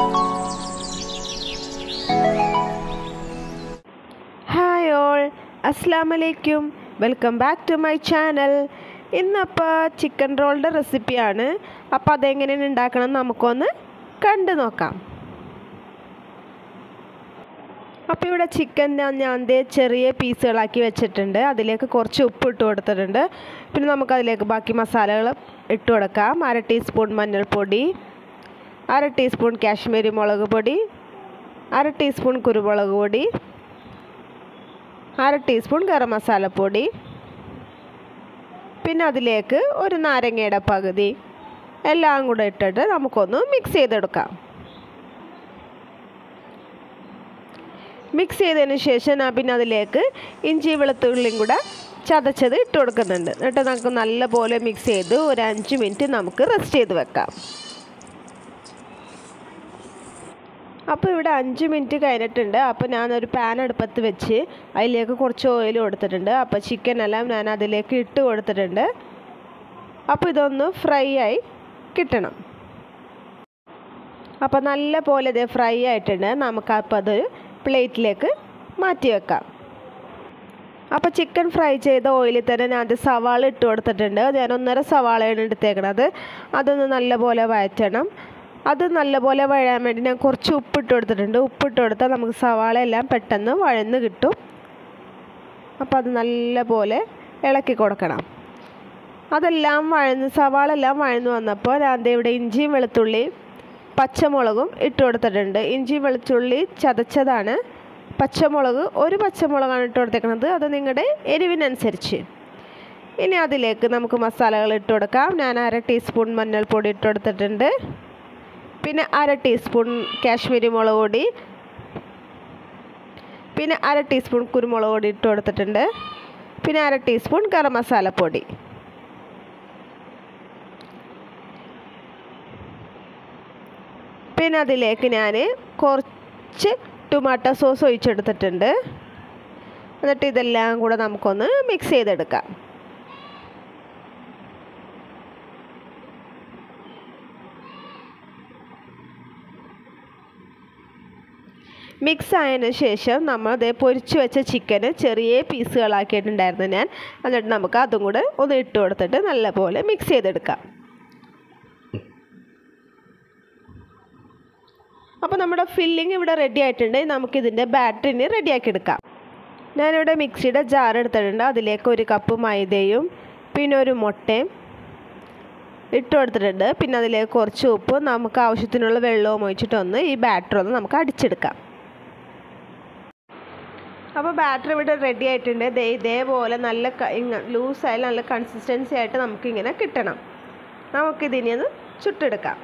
hi all അസ്സാം വലൈക്കും welcome back to my channel ഇന്നപ്പോൾ ചിക്കൻ റോളിൻ്റെ റെസിപ്പിയാണ് അപ്പോൾ അതെങ്ങനെയാണ് ഉണ്ടാക്കണം എന്ന് നമുക്കൊന്ന് കണ്ടു നോക്കാം അപ്പോൾ ഇവിടെ ചിക്കൻ ഞാൻ ഞാൻ ദേ ചെറിയ പീസുകളാക്കി വെച്ചിട്ടുണ്ട് അതിലേക്ക് കുറച്ച് ഉപ്പ് ഇട്ട് കൊടുത്തിട്ടുണ്ട് പിന്നെ നമുക്കതിലേക്ക് ബാക്കി മസാലകൾ ഇട്ട് കൊടുക്കാം അര ടീസ്പൂൺ മഞ്ഞൾപ്പൊടി അര ടീസ്പൂൺ കാശ്മീരി മുളക് പൊടി അര ടീസ്പൂൺ കുരുമുളക് പൊടി അര ടീസ്പൂൺ ഗരം മസാലപ്പൊടി പിന്നെ അതിലേക്ക് ഒരു നാരങ്ങയുടെ പകുതി എല്ലാം കൂടെ ഇട്ടിട്ട് നമുക്കൊന്ന് മിക്സ് ചെയ്തെടുക്കാം മിക്സ് ചെയ്തതിന് ശേഷം ഞാൻ പിന്നെ അതിലേക്ക് ഇഞ്ചി വെളുത്തുള്ളിയും കൂടെ ചതച്ചത് ഇട്ട് കൊടുക്കുന്നുണ്ട് എന്നിട്ട് നമുക്ക് നല്ലപോലെ മിക്സ് ചെയ്ത് ഒരു അഞ്ച് മിനിറ്റ് നമുക്ക് റെസ്റ്റ് ചെയ്ത് വെക്കാം അപ്പോൾ ഇവിടെ അഞ്ച് മിനിറ്റ് കഴിഞ്ഞിട്ടുണ്ട് അപ്പോൾ ഞാനൊരു പാൻ അടുപ്പത്ത് വെച്ച് അതിലേക്ക് കുറച്ച് ഓയിൽ കൊടുത്തിട്ടുണ്ട് അപ്പോൾ ചിക്കൻ എല്ലാം ഞാൻ അതിലേക്ക് ഇട്ട് കൊടുത്തിട്ടുണ്ട് അപ്പോൾ ഇതൊന്ന് ഫ്രൈ ആയി കിട്ടണം അപ്പോൾ നല്ല പോലെ ഇത് ഫ്രൈ ആയിട്ടുണ്ട് നമുക്കപ്പോൾ അത് പ്ലേറ്റിലേക്ക് മാറ്റി വെക്കാം അപ്പോൾ ചിക്കൻ ഫ്രൈ ചെയ്ത ഓയിലിൽ തന്നെ ഞാൻ അത് സവാള ഇട്ട് കൊടുത്തിട്ടുണ്ട് ഞാൻ ഒന്നര സവാളയാണ് എടുത്തേക്കണത് അതൊന്ന് നല്ലപോലെ വഴറ്റണം അത് നല്ലപോലെ വഴയാൻ വേണ്ടി ഞാൻ കുറച്ച് ഉപ്പിട്ട് കൊടുത്തിട്ടുണ്ട് ഉപ്പിട്ട് കൊടുത്താൽ നമുക്ക് സവാള എല്ലാം പെട്ടെന്ന് വഴന്ന് കിട്ടും അപ്പോൾ അത് നല്ലപോലെ ഇളക്കി കൊടുക്കണം അതെല്ലാം വഴന്ന് സവാള എല്ലാം വഴന്ന് വന്നപ്പോൾ ഞാൻ ദേ ഇവിടെ ഇഞ്ചിയും വെളുത്തുള്ളിയും പച്ചമുളകും ഇട്ട് കൊടുത്തിട്ടുണ്ട് ഇഞ്ചി വെളുത്തുള്ളി ചതച്ചതാണ് പച്ചമുളക് ഒരു പച്ചമുളകാണ് ഇട്ട് കൊടുത്തേക്കുന്നത് അത് നിങ്ങളുടെ എരിവിനനുസരിച്ച് ഇനി അതിലേക്ക് നമുക്ക് മസാലകൾ ഇട്ട് കൊടുക്കാം ഞാൻ അര ടീസ്പൂൺ മഞ്ഞൾപ്പൊടി ഇട്ട് കൊടുത്തിട്ടുണ്ട് പിന്നെ അര ടീസ്പൂൺ കാശ്മീരി മുളക് പൊടി പിന്നെ അര ടീസ്പൂൺ കുരുമുളക് പൊടി ഇട്ട് കൊടുത്തിട്ടുണ്ട് പിന്നെ അര ടീസ്പൂൺ ഗരം മസാലപ്പൊടി പിന്നെ അതിലേക്ക് ഞാൻ കുറച്ച് ടൊമാറ്റോ സോസ് ഒഴിച്ചെടുത്തിട്ടുണ്ട് എന്നിട്ട് ഇതെല്ലാം കൂടെ നമുക്കൊന്ന് മിക്സ് ചെയ്തെടുക്കാം മിക്സ് ആയതിനു ശേഷം നമ്മൾ അതേ പൊരിച്ച് വെച്ച ചിക്കന് ചെറിയ പീസുകളാക്കിയിട്ടുണ്ടായിരുന്നു ഞാൻ എന്നിട്ട് നമുക്ക് അതും കൂടെ ഒന്ന് ഇട്ട് കൊടുത്തിട്ട് നല്ലപോലെ മിക്സ് ചെയ്തെടുക്കാം അപ്പോൾ നമ്മുടെ ഫില്ലിംഗ് ഇവിടെ റെഡി ആയിട്ടുണ്ട് നമുക്കിതിൻ്റെ ബാറ്ററിന് റെഡിയാക്കി എടുക്കാം ഞാനിവിടെ മിക്സിയുടെ ജാർ എടുത്തിട്ടുണ്ട് അതിലേക്ക് ഒരു കപ്പ് മൈദയും പിന്നെ ഒരു മുട്ടയും ഇട്ട് കൊടുത്തിട്ടുണ്ട് പിന്നെ അതിലേക്ക് കുറച്ച് ഉപ്പ് നമുക്ക് ആവശ്യത്തിനുള്ള വെള്ളവും ഒഴിച്ചിട്ടൊന്ന് ഈ ബാറ്റർ ഒന്ന് നമുക്ക് അടിച്ചെടുക്കാം അപ്പോൾ ബാറ്റർ ഇവിടെ റെഡി ആയിട്ടുണ്ട് ദേ ഇതേപോലെ നല്ല ലൂസായാൽ നല്ല കൺസിസ്റ്റൻസി ആയിട്ട് നമുക്കിങ്ങനെ കിട്ടണം നമുക്കിതിനി ഒന്ന് ചുട്ടെടുക്കാം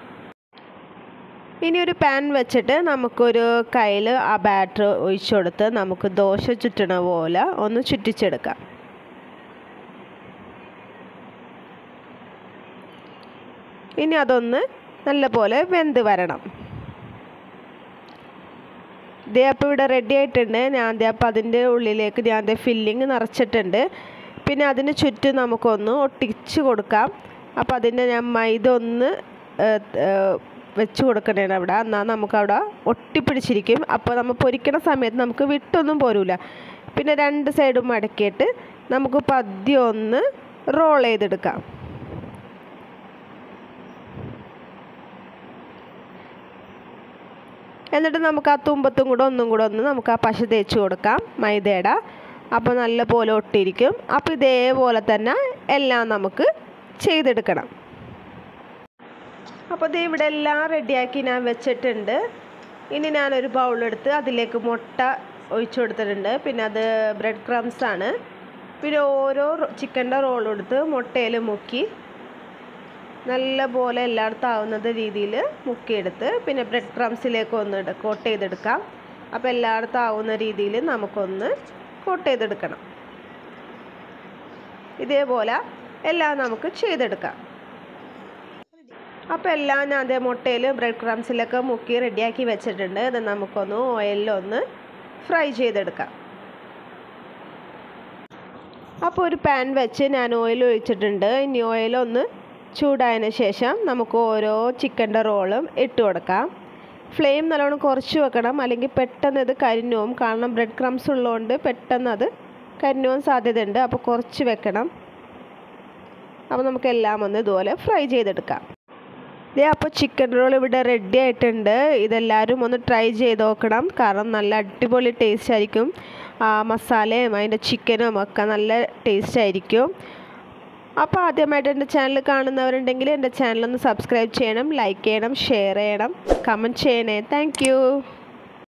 ഇനി ഒരു പാൻ വെച്ചിട്ട് നമുക്കൊരു കയ്യിൽ ആ ബാറ്റർ ഒഴിച്ചു കൊടുത്ത് നമുക്ക് ദോശ ചുറ്റണ പോലെ ഒന്ന് ചുറ്റിച്ചെടുക്കാം ഇനി അതൊന്ന് നല്ലപോലെ വെന്ത് വരണം ദേ അപ്പോൾ ഇവിടെ റെഡി ആയിട്ടുണ്ട് ഞാൻ ദേ അപ്പോൾ അതിൻ്റെ ഉള്ളിലേക്ക് ഞാൻ ദേ ഫില്ലിങ് നിറച്ചിട്ടുണ്ട് പിന്നെ അതിന് ചുറ്റും നമുക്കൊന്ന് ഒട്ടിച്ച് കൊടുക്കാം അപ്പോൾ അതിൻ്റെ ഞാൻ മൈദ ഒന്ന് വെച്ച് കൊടുക്കണേ അവിടെ എന്നാൽ നമുക്കവിടെ ഒട്ടിപ്പിടിച്ചിരിക്കും അപ്പോൾ നമ്മൾ പൊരിക്കണ സമയത്ത് നമുക്ക് വിട്ടൊന്നും പോരൂല പിന്നെ രണ്ട് സൈഡും മടക്കിയിട്ട് നമുക്ക് പദ്യം ഒന്ന് റോൾ ചെയ്തെടുക്കാം എന്നിട്ട് നമുക്ക് ആ തുമ്പത്തും കൂടെ ഒന്നും കൂടെ ഒന്ന് നമുക്ക് ആ പശ തേച്ച് കൊടുക്കാം മൈദയുടെ അപ്പോൾ നല്ല പോലെ ഒട്ടിയിരിക്കും അപ്പോൾ ഇതേപോലെ തന്നെ എല്ലാം നമുക്ക് ചെയ്തെടുക്കണം അപ്പോൾ ഇത് ഇവിടെ എല്ലാം റെഡിയാക്കി ഞാൻ വെച്ചിട്ടുണ്ട് ഇനി ഞാനൊരു ബൗളെടുത്ത് അതിലേക്ക് മുട്ട ഒഴിച്ചു കൊടുത്തിട്ടുണ്ട് പിന്നെ അത് ബ്രെഡ് ക്രംസ് ആണ് പിന്നെ ഓരോ ചിക്കൻ്റെ റോൾ എടുത്ത് മുട്ടയിൽ മുക്കി നല്ല പോലെ എല്ലായിടത്തും ആവുന്നത് രീതിയിൽ മുക്കിയെടുത്ത് പിന്നെ ബ്രെഡ് ക്രംസിലേക്ക് ഒന്ന് കോട്ട് ചെയ്തെടുക്കാം അപ്പോൾ എല്ലായിടത്തും ആവുന്ന രീതിയിൽ നമുക്കൊന്ന് കോട്ട് ചെയ്തെടുക്കണം ഇതേപോലെ എല്ലാം നമുക്ക് ചെയ്തെടുക്കാം അപ്പോൾ എല്ലാം ഞാൻ അതേ മുട്ടയിൽ ബ്രെഡ് ക്രംസിലൊക്കെ മുക്കി റെഡിയാക്കി വെച്ചിട്ടുണ്ട് ഇത് നമുക്കൊന്ന് ഓയിലൊന്ന് ഫ്രൈ ചെയ്തെടുക്കാം അപ്പോൾ ഒരു പാൻ വെച്ച് ഞാൻ ഓയിൽ ഒഴിച്ചിട്ടുണ്ട് ഇനി ഓയിലൊന്ന് ചൂടായതിന് ശേഷം നമുക്ക് ഓരോ ചിക്കൻ്റെ റോളും ഇട്ട് കൊടുക്കാം ഫ്ലെയിം നല്ലോണം കുറച്ച് വെക്കണം അല്ലെങ്കിൽ പെട്ടെന്ന് ഇത് കരിഞ്ഞു പോകും കാരണം ബ്രെഡ് ക്രംസ് ഉള്ളതുകൊണ്ട് പെട്ടെന്ന് അത് കരിഞ്ഞു പോകാൻ സാധ്യതയുണ്ട് അപ്പോൾ കുറച്ച് വെക്കണം അപ്പോൾ നമുക്ക് എല്ലാം ഒന്ന് ഇതുപോലെ ഫ്രൈ ചെയ്തെടുക്കാം ഇതേ അപ്പോൾ ചിക്കൻ റോൾ ഇവിടെ റെഡി ആയിട്ടുണ്ട് ഇതെല്ലാവരും ഒന്ന് ട്രൈ ചെയ്ത് നോക്കണം കാരണം നല്ല അടിപൊളി ടേസ്റ്റ് ആയിരിക്കും ആ മസാലയും അതിൻ്റെ ചിക്കനും ഒക്കെ നല്ല ടേസ്റ്റ് ആയിരിക്കും അപ്പോൾ ആദ്യമായിട്ട് എൻ്റെ ചാനൽ കാണുന്നവരുണ്ടെങ്കിൽ എൻ്റെ ചാനലൊന്ന് സബ്സ്ക്രൈബ് ചെയ്യണം ലൈക്ക് ചെയ്യണം ഷെയർ ചെയ്യണം കമൻറ്റ് ചെയ്യണേ താങ്ക്